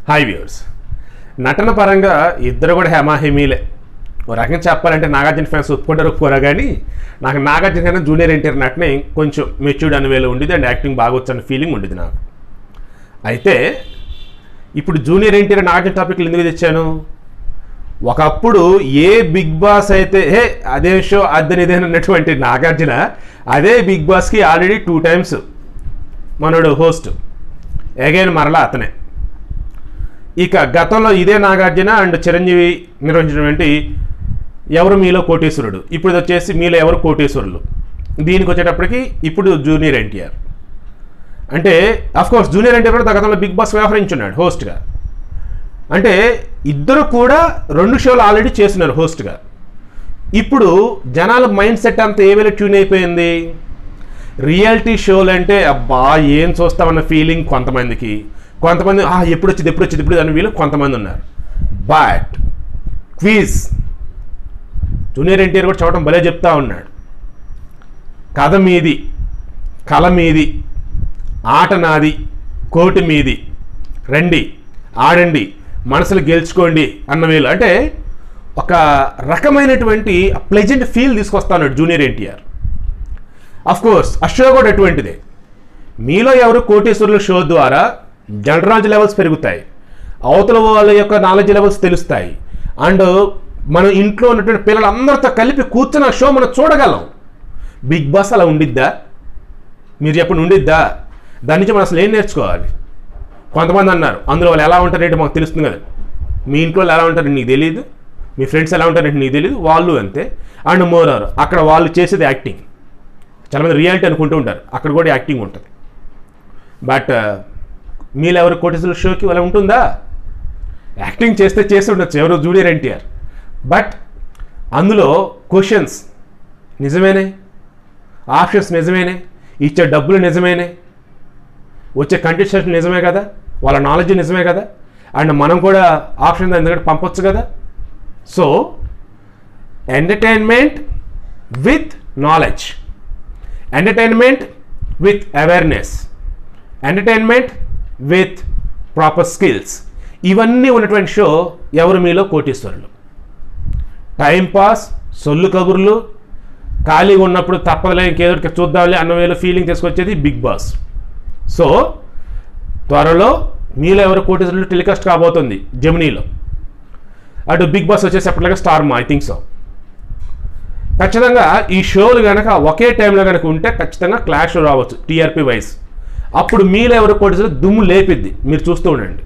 hi viewers నటన పరంగా ఇద్దరు కూడా హేమాహేమీలే ఓ రకంగా చెప్పాలంటే నాగార్జున ఫ్యాన్స్ ఒప్పుకుంటారు ఒప్పుకోరా కానీ నాకు నాగార్జున కన్నా జూనియర్ ఎన్టీఆర్ నటనే కొంచెం మెచ్యూర్డ్ అనే వేలో ఉండేది అండ్ యాక్టింగ్ బాగా వచ్చన్న ఫీలింగ్ ఉండేది నాకు అయితే ఇప్పుడు జూనియర్ ఎన్టీఆర్ నాగార్జున టాపిక్లు ఎందుకు తెచ్చాను ఒకప్పుడు ఏ బిగ్ బాస్ అయితే హే అదే షో అద్దెని ఇదే అన్నటువంటి నాగార్జున అదే బిగ్ బాస్కి ఆల్రెడీ టూ టైమ్స్ మనోడు హోస్ట్ అగైన్ మరలా అతనే ఇక గతంలో ఇదే నాగార్జున అండ్ చిరంజీవి నిర్వహించినటువంటి ఎవరు మీలో కోటేశ్వరుడు ఇప్పుడు ఇది వచ్చేసి మీలో ఎవరు కోటేశ్వరులు దీనికి వచ్చేటప్పటికి ఇప్పుడు జూనియర్ ఎన్టీఆర్ అంటే కోర్స్ జూనియర్ ఎన్టీఆర్ కూడా గతంలో బిగ్ బాస్ వ్యవహరించున్నాడు హోస్ట్గా అంటే ఇద్దరు కూడా రెండు షోలు ఆల్రెడీ చేస్తున్నారు హోస్ట్గా ఇప్పుడు జనాల మైండ్ సెట్ అంతా ఏ వేళ ట్యూన్ అయిపోయింది రియాలిటీ షోలు అంటే అబ్బా ఏం చూస్తామన్న ఫీలింగ్ కొంతమందికి కొంతమంది "ఆ, ఎప్పుడు వచ్చింది ఎప్పుడు వచ్చింది ఇప్పుడు అని వీళ్ళు కొంతమంది ఉన్నారు బట్ క్వీజ్ జూనియర్ ఎన్టీఆర్ కూడా చూడటం భలే చెప్తా ఉన్నాడు కథ మీది కళ మీది ఆట నాది కోటి మీది రండి ఆడండి మనసులు గెలుచుకోండి అన్న వీళ్ళు అంటే ఒక రకమైనటువంటి ప్లెజెంట్ ఫీల్ తీసుకొస్తాడు జూనియర్ ఎన్టీఆర్ అఫ్ కోర్స్ ఆ షో కూడా అటువంటిదే మీలో ఎవరు కోటేశ్వరుల షో ద్వారా జనరల్ లెవెల్స్ పెరుగుతాయి అవతల వాళ్ళ యొక్క నాలెడ్జ్ లెవెల్స్ తెలుస్తాయి అండ్ మన ఇంట్లో ఉన్నటువంటి పిల్లలందరితో కలిపి కూర్చున్న షో మనం చూడగలం బిగ్ బాస్ అలా ఉండిద్దా మీరు చెప్పండి ఉండిద్దా దాని నుంచి మనం అసలు ఏం నేర్చుకోవాలి కొంతమంది అన్నారు అందులో వాళ్ళు ఎలా ఉంటారంటే మాకు తెలుస్తుంది కదా మీ ఇంట్లో వాళ్ళు ఎలా ఉంటారని నీకు తెలియదు మీ ఫ్రెండ్స్ ఎలా ఉంటారంటే నీకు తెలియదు వాళ్ళు అంతే అండ్ మోర్ ఆర్ అక్కడ వాళ్ళు చేసేది యాక్టింగ్ చాలామంది రియాలిటీ అనుకుంటూ ఉంటారు అక్కడ కూడా యాక్టింగ్ ఉంటుంది బట్ మీలో ఎవరు కోటేశ్వర షోకి వాళ్ళ ఉంటుందా యాక్టింగ్ చేస్తే చేసి ఉండొచ్చు ఎవరు జూనియర్ ఎన్టీఆర్ బట్ అందులో క్వశ్చన్స్ నిజమేనే ఆప్షన్స్ నిజమేనే ఇచ్చే డబ్బులు నిజమేనే వచ్చే కంటెస్టెంట్ నిజమే కదా వాళ్ళ నాలెడ్జ్ నిజమే కదా అండ్ మనం కూడా ఆప్షన్ ఎందుకంటే పంపొచ్చు కదా so entertainment with knowledge entertainment with awareness entertainment with proper skills ఇవన్నీ ఉన్నటువంటి షో ఎవరు మీలో కోటీశ్వరులు టైం పాస్ సొల్లు కబుర్లు ఖాళీగా ఉన్నప్పుడు తప్పదులే ఇంకేదో ఒకటి చూద్దాంలే అన్న వేలో ఫీలింగ్ తీసుకొచ్చేది బిగ్ బాస్ సో త్వరలో మీలో ఎవరు కోటీశ్వరులు టెలికాస్ట్ కాబోతుంది జమినీలో అటు బిగ్ బాస్ వచ్చేసప్పటిలాగా Star Maa I think so ఖచ్చితంగా ఈ షోలు కనుక ఒకే టైంలో కనుక ఉంటే ఖచ్చితంగా క్లాష్ రావచ్చు టీఆర్పీ వైజ్ అప్పుడు మీలో ఎవరు కోటీశ్వరులు దుమ్ము లేపిద్ది మీరు చూస్తూ ఉండండి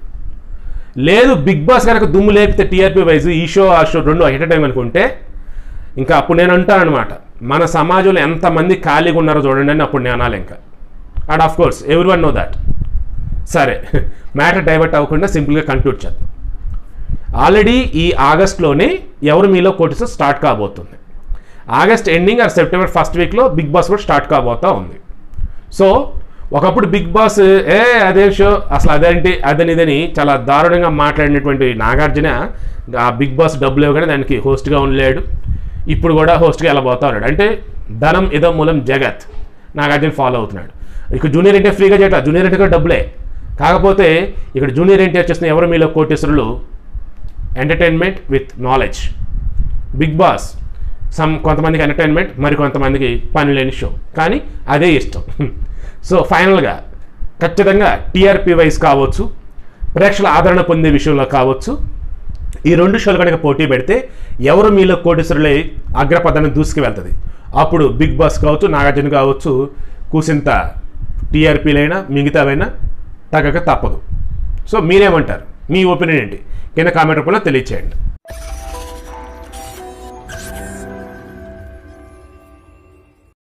లేదు బిగ్ బాస్ కనుక దుమ్ము లేపితే టీఆర్పీ వైజ్ ఈ షో ఆ షో రెండు ఎట్ టైం అనుకుంటే ఇంకా అప్పుడు నేను అంటాను అనమాట మన సమాజంలో ఎంతమంది ఖాళీగా ఉన్నారో చూడండి అని అప్పుడు నేను అనాలి ఇంకా and of course everyone know that సరే మ్యాటర్ డైవర్ట్ అవ్వకుండా సింపుల్గా కంక్లూడ్ చేద్దాం ఆల్రెడీ ఈ ఆగస్ట్లోనే ఎవరు మీలో కోటిస్ స్టార్ట్ కాబోతుంది August ending or September first వీక్లో బిగ్ బాస్ కూడా స్టార్ట్ కాబోతా ఉంది సో ఒకప్పుడు బిగ్ బాస్ ఏ అదే షో అసలు అదేంటి అదని ఇదని చాలా దారుణంగా మాట్లాడినటువంటి నాగార్జున ఆ బిగ్ బాస్ డబ్బులు ఇవ్వగానే దానికి హోస్ట్గా ఉండలేడు ఇప్పుడు కూడా హోస్ట్గా వెళ్ళబోతా ఉన్నాడు అంటే ధనం ఇదో మూలం జగత్ నాగార్జున ఫాలో అవుతున్నాడు ఇక జూనియర్ ఎన్టీఆర్ ఫ్రీగా చేయట జూనియర్ ఎన్టీఆర్ కూడా డబ్బులే కాకపోతే ఇక్కడ జూనియర్ ఎన్టీఆర్ చేస్తున్న ఎవరు మీలో కోటేశ్వరులు entertainment with knowledge Bigg Boss some కొంతమందికి ఎంటర్టైన్మెంట్ మరి కొంతమందికి పని లేని షో కానీ అదే ఇష్టం సో ఫైనల్గా ఖచ్చితంగా టీఆర్పీ వైజ్ కావచ్చు ప్రేక్షకుల ఆదరణ పొందే విషయంలో కావచ్చు ఈ రెండు షోలు కనుక పోటీ పెడితే ఎవరు మీలో కోటేశ్వరులై అగ్రపదాన్ని దూసుకు వెళ్తుంది అప్పుడు బిగ్ బాస్ కావచ్చు నాగార్జున కావచ్చు కూసింత టీఆర్పీలైనా మిగతావైనా తగ్గక తప్పదు సో మీరేమంటారు మీ ఒపీనియన్ ఏంటి కింద కామెంట్ రూపంలో తెలియచేయండి